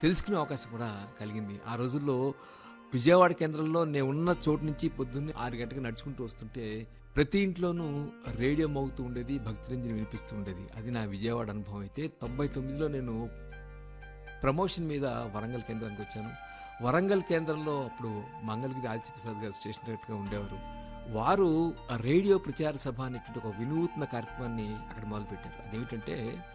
తెలుసుకునే అవకాశం కూడా కలిగింది ఆ రోజుల్లో విజయవాడ కేంద్రంలో నేను ఉన్న చోటు నుంచి పొద్దున్నే ఆరు గంటలకు నడుచుకుంటూ వస్తుంటే ప్రతి ఇంట్లోనూ రేడియో మోగుతూ ఉండేది భక్తి రంజని వినిపిస్తూ ఉండేది అది నా విజయవాడ అనుభవం అయితే తొంభై తొమ్మిదిలో నేను ప్రమోషన్ మీద వరంగల్ కేంద్రానికి వచ్చాను వరంగల్ కేంద్రంలో అప్పుడు మంగళగిరి ఆదిత్యప్రసాద్ గారు స్టేషన్ డైరెక్టర్గా ఉండేవారు వారు ఆ రేడియో ప్రచార సభ అనేటువంటి ఒక వినూత్న కార్యక్రమాన్ని అక్కడ మొదలుపెట్టారు అదేమిటంటే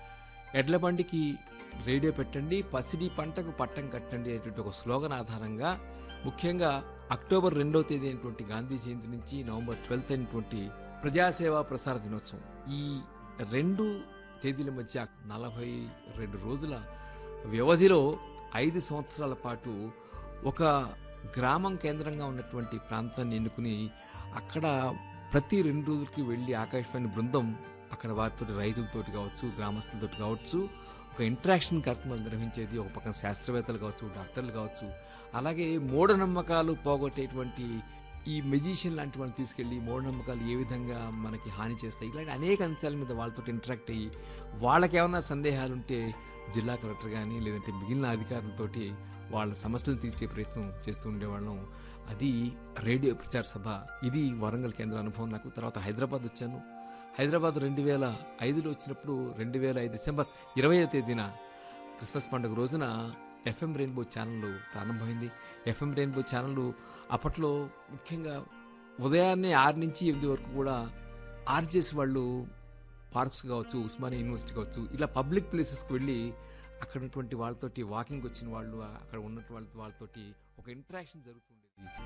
ఎడ్ల బండికి రేడియో పెట్టండి పసిడి పంటకు పట్టం కట్టండి అనేటువంటి ఒక స్లోగన్ ఆధారంగా ముఖ్యంగా అక్టోబర్ రెండవ తేదీ అయినటువంటి గాంధీ జయంతి నుంచి నవంబర్ ట్వెల్త్ అయినటువంటి ప్రజాసేవా ప్రసార దినోత్సవం ఈ రెండు తేదీల మధ్య నలభై రెండు రోజుల వ్యవధిలో ఐదు సంవత్సరాల పాటు ఒక గ్రామం కేంద్రంగా ఉన్నటువంటి ప్రాంతాన్ని ఎన్నుకుని అక్కడ ప్రతి రెండు రోజులకి వెళ్ళి ఆకాశవాణి బృందం అక్కడ వారితో రైతులతోటి కావచ్చు గ్రామస్తులతోటి కావచ్చు ఒక ఇంటరాక్షన్ కార్యక్రమాలు నిర్వహించేది ఒక పక్కన శాస్త్రవేత్తలు కావచ్చు డాక్టర్లు కావచ్చు అలాగే మూఢనమ్మకాలు పోగొట్టేటువంటి ఈ మెజిషియన్ లాంటి వాళ్ళని తీసుకెళ్ళి మూఢనమ్మకాలు ఏ విధంగా మనకి హాని చేస్తాయి ఇలాంటి అనేక అంశాల మీద వాళ్ళతో ఇంటరాక్ట్ అయ్యి వాళ్ళకి ఏమైనా సందేహాలు ఉంటే జిల్లా కలెక్టర్ కానీ లేదంటే మిగిలిన అధికారులతోటి వాళ్ళ సమస్యలు తీర్చే ప్రయత్నం చేస్తూ ఉండేవాళ్ళం అది రేడియో ప్రచార సభ ఇది వరంగల్ కేంద్ర అనుభవం నాకు తర్వాత హైదరాబాద్ వచ్చాను హైదరాబాద్ రెండు వేల ఐదులో వచ్చినప్పుడు రెండు వేల ఐదు డిసెంబర్ ఇరవై తేదీన క్రిస్మస్ పండుగ రోజున ఎఫ్ఎం రెయిన్బో ఛానల్ ప్రారంభమైంది ఎఫ్ఎం రెయిన్బో ఛానల్ అప్పట్లో ముఖ్యంగా ఉదయాన్నే ఆరు నుంచి ఎనిమిది వరకు కూడా ఆర్జేస్ వాళ్ళు పార్క్స్ కావచ్చు ఉస్మానియా యూనివర్సిటీ కావచ్చు ఇలా పబ్లిక్ ప్లేసెస్కి వెళ్ళి అక్కడ ఉన్నటువంటి వాళ్ళతోటి వాకింగ్ వచ్చిన వాళ్ళు అక్కడ ఉన్నటువంటి వాళ్ళ వాళ్ళతోటి ఒక ఇంటరాక్షన్ జరుగుతుండేది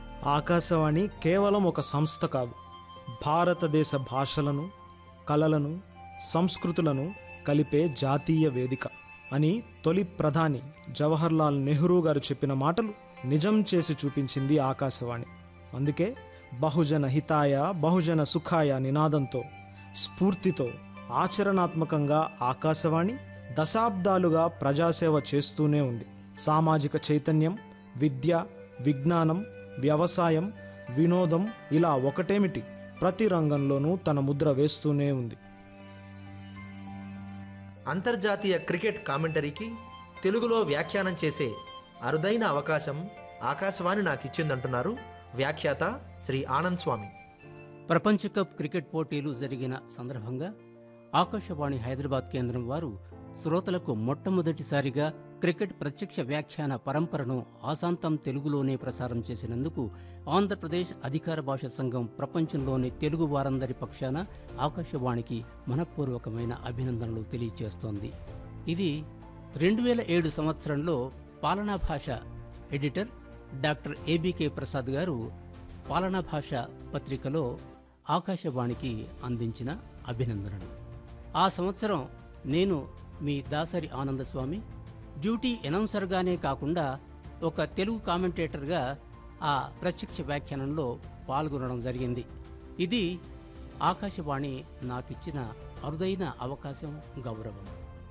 ఆకాశవాణి కేవలం ఒక సంస్థ కాదు భారతదేశ భాషలను కళలను సంస్కృతులను కలిపే జాతీయ వేదిక అని తొలి ప్రధాని జవహర్లాల్ నెహ్రూ గారు చెప్పిన మాటలు నిజం చేసి చూపించింది ఆకాశవాణి అందుకే బహుజన హితాయ బహుజన సుఖాయ నినాదంతో స్ఫూర్తితో ఆచరణాత్మకంగా ఆకాశవాణి దశాబ్దాలుగా ప్రజాసేవ చేస్తూనే ఉంది సామాజిక చైతన్యం విద్య విజ్ఞానం వ్యవసాయం వినోదం ఇలా ఒకటేమిటి ప్రతి రంగంలోనూ తన ముద్ర వేస్తూనే ఉంది అంతర్జాతీయ క్రికెట్ కామెంటరీకి తెలుగులో వ్యాఖ్యానం చేసే అరుదైన అవకాశం ఆకాశవాణి నాకు ఇచ్చిందంటున్నారు వ్యాఖ్యాత శ్రీ ఆనంద్ స్వామి ప్రపంచ కప్ క్రికెట్ పోటీలు జరిగిన సందర్భంగా ఆకాశవాణి హైదరాబాద్ కేంద్రం వారు శ్రోతలకు మొట్టమొదటిసారిగా క్రికెట్ ప్రత్యక్ష వ్యాఖ్యాన పరంపరను ఆశాంతం తెలుగులోనే ప్రసారం చేసినందుకు ఆంధ్రప్రదేశ్ అధికార భాష సంఘం ప్రపంచంలోని తెలుగు వారందరి పక్షాన ఆకాశవాణికి మనఃపూర్వకమైన అభినందనలు తెలియజేస్తోంది ఇది రెండు వేల ఏడు సంవత్సరంలో పాలనా భాష ఎడిటర్ డాక్టర్ ఏబికే ప్రసాద్ గారు పాలనా భాష పత్రికలో ఆకాశవాణికి అందించిన అభినందనలు ఆ సంవత్సరం నేను మీ దాసరి ఆనందస్వామి డ్యూటీ అనౌన్సర్గానే కాకుండా ఒక తెలుగు కామెంటేటర్గా ఆ ప్రత్యక్ష వ్యాఖ్యానంలో పాల్గొనడం జరిగింది ఇది ఆకాశవాణి నాకిచ్చిన అరుదైన అవకాశం గౌరవం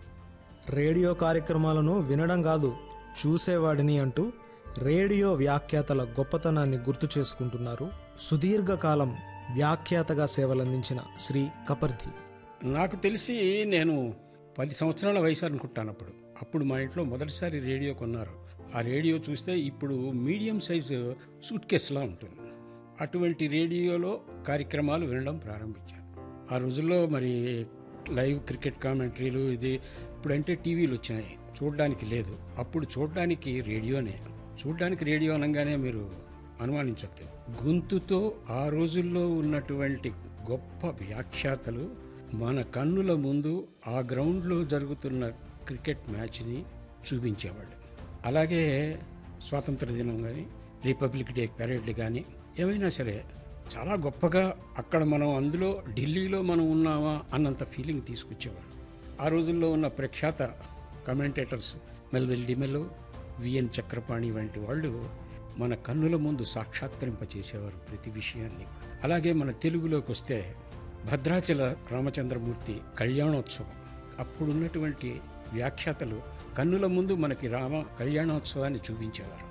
రేడియో కార్యక్రమాలను వినడం కాదు చూసేవాడిని అంటూ రేడియో వ్యాఖ్యాతల గొప్పతనాన్ని గుర్తు చేసుకుంటున్నారు సుదీర్ఘకాలం వ్యాఖ్యాతగా సేవలందించిన శ్రీ కపర్ధి నాకు తెలిసి నేను పది సంవత్సరాల వయసు అనుకుంటాను అప్పుడు అప్పుడు మా ఇంట్లో మొదటిసారి రేడియో కొన్నారు ఆ రేడియో చూస్తే ఇప్పుడు మీడియం సైజు సూట్ కేసులా ఉంటుంది అటువంటి రేడియోలో కార్యక్రమాలు వినడం ప్రారంభించాను ఆ రోజుల్లో మరి లైవ్ క్రికెట్ కామెంటరీలు ఇది ఇప్పుడంటే టీవీలు వచ్చినాయి చూడడానికి లేదు అప్పుడు చూడడానికి రేడియోనే చూడడానికి రేడియో అనగానే మీరు అనుమానించద్దు గొంతుతో ఆ రోజుల్లో ఉన్నటువంటి గొప్ప వ్యాఖ్యాతలు మన కన్నుల ముందు ఆ గ్రౌండ్లో జరుగుతున్న క్రికెట్ మ్యాచ్ని చూపించేవాళ్ళు అలాగే స్వాతంత్ర దినం కానీ రిపబ్లిక్ డే పెరేడ్ కానీ ఏమైనా సరే చాలా గొప్పగా అక్కడ మనం అందులో ఢిల్లీలో మనం ఉన్నామా అన్నంత ఫీలింగ్ తీసుకొచ్చేవాడు ఆ రోజుల్లో ఉన్న ప్రఖ్యాత కమెంటేటర్స్ మెల్వెల్ డిమెలో విఎన్ చక్రపాణి వంటి వాళ్ళు మన కన్నుల ముందు సాక్షాత్కరింపచేసేవారు ప్రతి విషయాన్ని అలాగే మన తెలుగులోకి వస్తే భద్రాచల రామచంద్రమూర్తి కళ్యాణోత్సవం అప్పుడున్నటువంటి వ్యాఖ్యాతలు కన్నుల ముందు మనకి రామ కళ్యాణోత్సవాన్ని చూపించేవారు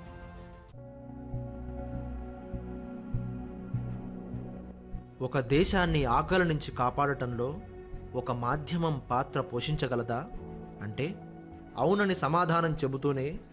ఒక దేశాన్ని ఆకలి నుంచి కాపాడటంలో ఒక మాధ్యమం పాత్ర పోషించగలదా అంటే అవునని సమాధానం చెబుతూనే